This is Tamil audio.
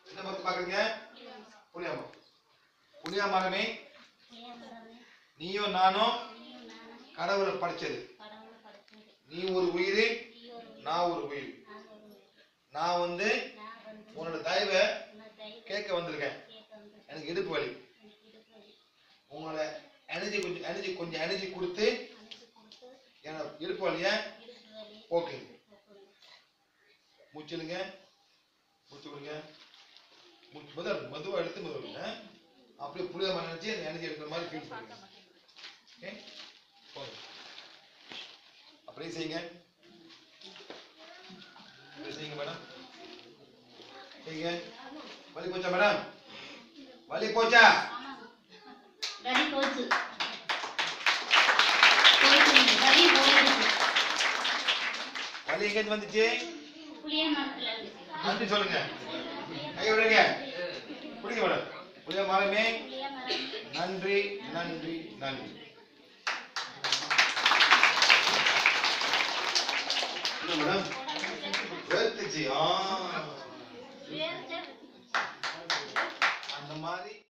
என்ன மரத்தை பாக்குறீங்க புளியா மரம் புளியா மரமே நீயும் நானும் கடவுளை படைச்சது நீ ஒரு உயிர் நான் ஒரு உயிர் நான் வந்து உன்னோட தயவை கேட்க வந்திருக்கேன் எனக்கு இடுப்பு வலி உங்களோட எனர்ஜி கொஞ்சம் எனர்ஜி கொஞ்சம் எனர்ஜி கொடுத்து என்னோட இடுப்பு வலிய ஓகே மூச்சிலுங்க மூச்சு விடுங்க மூச்சு முதல் மெதுவாக எடுத்து மெதுவாக விடுங்க அப்படியே புளிய நினைச்சு அந்த எனர்ஜி எடுக்கிற மாதிரி ஃபீல் பண்ணுங்க ஓகே போதும் அப்படியே செய்யுங்க அப்படியே செய்யுங்க மேடம் செய்யுங்க வலி போச்சா மேடம் வலி போச்சா வலி போச்சு போயிடுச்சு வலி போயிடுச்சு வலி எங்கேருந்து வந்துச்சு புளிய மரத்துல இருந்து நன்றி சொல்லுங்க கை விடுங்க பிடிக்க மேடம் புளிய மரமே புளிய மரம் நன்றி நன்றி நன்றி என்ன மேடம் வேர்த்துச்சு ஆ வேர்த்து அந்த மாதிரி